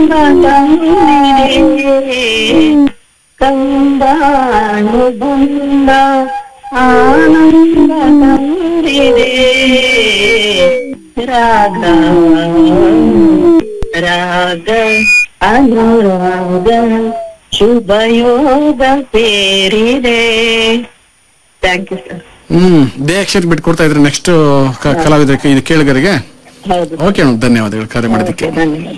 ತಂದಿದೆ ಕಂದಾನು ಬಂದ ಆನಂದ ತಂದಿದೆ ರಾಗ ರಾಗ ಅನುರಾಗ ಶುಭಯೋಗ ಸೇರಿದೆ ಥ್ಯಾಂಕ್ ಯು ಸರ್ ಹ್ಮ್ ದೇ ಅಕ್ಷರ ಬಿಟ್ಕೊಡ್ತಾ ಇದ್ರೆ ನೆಕ್ಸ್ಟ್ ಕಲಾವಿದರಿಗೆ ಇದು ಕೇಳಿಗರಿಗೆ ಹೌದು ಓಕೆ ಮೇಡಮ್ ಧನ್ಯವಾದಗಳು ಕರೆ ಮಾಡೋದಕ್ಕೆ ಓಕೆ, ಧನ್ಯವಾದ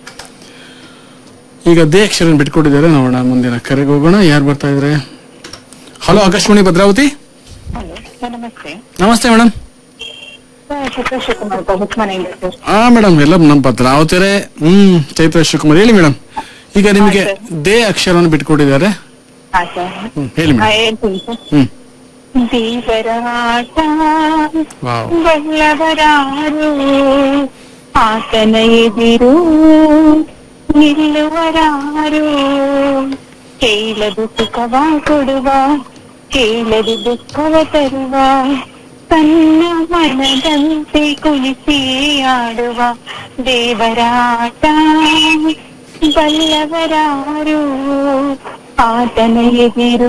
ಈಗ ದೇ ಅಕ್ಷರ ಬಿಟ್ಕೊಟ್ಟಿದ್ದಾರೆ ನೋಡೋಣ ಮುಂದಿನ ಕರೆಗೆ ಹೋಗೋಣ ಯಾರು ಬರ್ತಾ ಇದ್ರೆ hello Akashvani Bhadravati hello sir ನಮಸ್ತೆ ನಮಸ್ತೆ ಮೇಡಮ್ ಸರ್ ಚಿತ್ರ ಶಿವಕುಮಾರ್ ಬಹುತ್ ಮನೆಯಿಂದ ಸರ್ ಹಾ ಮೇಡಮ್ ಎಲ್ಲ ನಮ್ಮ ಭದ್ರಾವತಿರೇ ಹ್ಮ್ ಚೈತ್ರ ಶಿವಕುಮಾರ್ ಹೇಳಿ ಮೇಡಮ್ ಈಗ ನಿಮಗೆ ಹಾ, ದೇ ಅಕ್ಷರವನ್ನು ಬಿಟ್ಕೊಟ್ಟಿದ್ದಾರೆ ಹಾ ಸರ್ ಹ್ಮ್ ಹೇಳಿ ಹಾ ಮೇಡಮ್ ಹೇಳ್ತೀನಿ ಸರ್ ಹ್ಮ್ ದೇವರಾಟ ವಾವ್ ಬಲ್ಲವರಾರು ಆತನ ಎದಿರು ನಿಲ್ಲುವರಾರು ಕೇಳದು ಸುಖವ ಕೊಡುವ ಕೇಳದು ದುಃಖವ ತರುವ ತನ್ನ ಮನದಂತೆ ಕುಳಿಸಿ ಆಡುವ ದೇವರಾಟ ಬಲ್ಲವರಾರು ಆತನ ಎದಿರು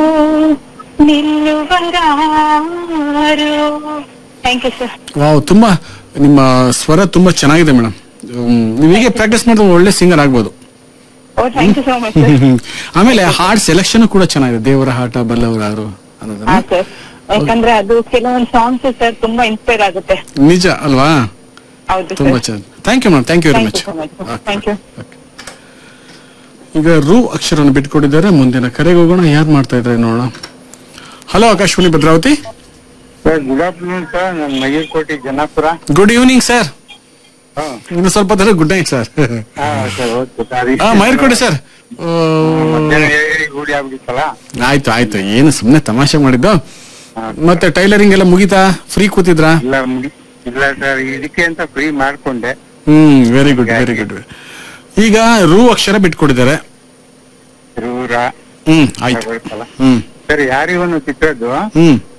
ನಿಲ್ಲುವರಾರು ಥ್ಯಾಂಕ್ ಯು ಸರ್ ವಾವ್ ತುಂಬಾ ನಿಮ್ಮ ಸ್ವರ ತುಂಬಾ ಚೆನ್ನಾಗಿದೆ ಮೇಡಮ್ ನೀವು ಹೀಗೆ ಪ್ರಾಕ್ಟೀಸ್ ಮಾಡಿದ್ರೆ ಒಳ್ಳೆ ಸಿಂಗರ್ ಆಗ್ಬೋದು oh thank you so much sir ಆಮೇಲೆ ಹಾಡ್ ಸೆಲೆಕ್ಷನ್ ಕೂಡ ಚೆನ್ನಾಗಿದೆ ದೇವರ ಹಾಟ ಬಲ್ಲವರು ಯಾರು ಹಾ ಅನ್ನೋದನ್ನ ಸರ್ ಯಾಕಂದ್ರೆ ಅದು ಕೆಲವೊಂದು ಸಾಂಗ್ಸ್ ಸರ್ ತುಂಬಾ ಇನ್ಸ್ಪೈರ್ ಆಗುತ್ತೆ ನಿಜ ಅಲ್ವಾ ಹೌದು ತುಂಬಾ ಸರ್ ಚೆನ್ನಾಗಿ thank you madam thank you very thank much you so much thank you ಈಗ ರು ಅಕ್ಷರವನ್ನು ಬಿಟ್ಕೊಟ್ಟಿದ್ದಾರೆ ಮುಂದಿನ ಕರೆಗೆ ಹೋಗೋಣ ಯಾರು ಮಾಡ್ತಾ ಇದ್ದಾರೆ ನೋಡೋಣ hello Akashvani Bhadravati sir good afternoon sir ನಾನು Maigekote Janapura good evening sir ಹಾ ಇನ್ನು ಸ್ವಲ್ಪ ತರ ಗುಡ್ ನೈಟ್ ಸರ್ ಹಾ ಸರ್ ಓಕೆ ಸರ್ ಹಾ ಮೈರ್ಕೊಡಿ ಸರ್ ಮಧ್ಯಾಹ್ನ ಹೇಳಿ ರೂಢಿ ಆಗ್ಬಿಟ್ಟಿತ್ತಲ್ಲ ಆಯ್ತು ಆಯ್ತು ಏನು ಸುಮ್ನೆ ತಮಾಷೆ ಮಾಡಿದ್ದು ಹಾ. ಮತ್ತೆ ಟೈಲರಿಂಗ್ ಎಲ್ಲ ಮುಗಿತಾ ಫ್ರೀ ಕೂತಿದ್ರಾ ಇಲ್ಲ ಮುಗಿ ಇಲ್ಲ ಸರ್ ಇದಕ್ಕೆ ಅಂತ ಫ್ರೀ ಮಾಡ್ಕೊಂಡೆ hmm very good very good ಈಗ ರು ಅಕ್ಷರ ಬಿಟ್ಕೊಟ್ಟಿದ್ದಾರೆ ರೂರ ಹ್ಮ್ ಆಯ್ತು ಬರುತ್ತಲ್ಲ ಹ್ಮ್ ಸರ್ ಯಾರಿವನು ಚಿತ್ರದ್ದು ಹ್ಮ್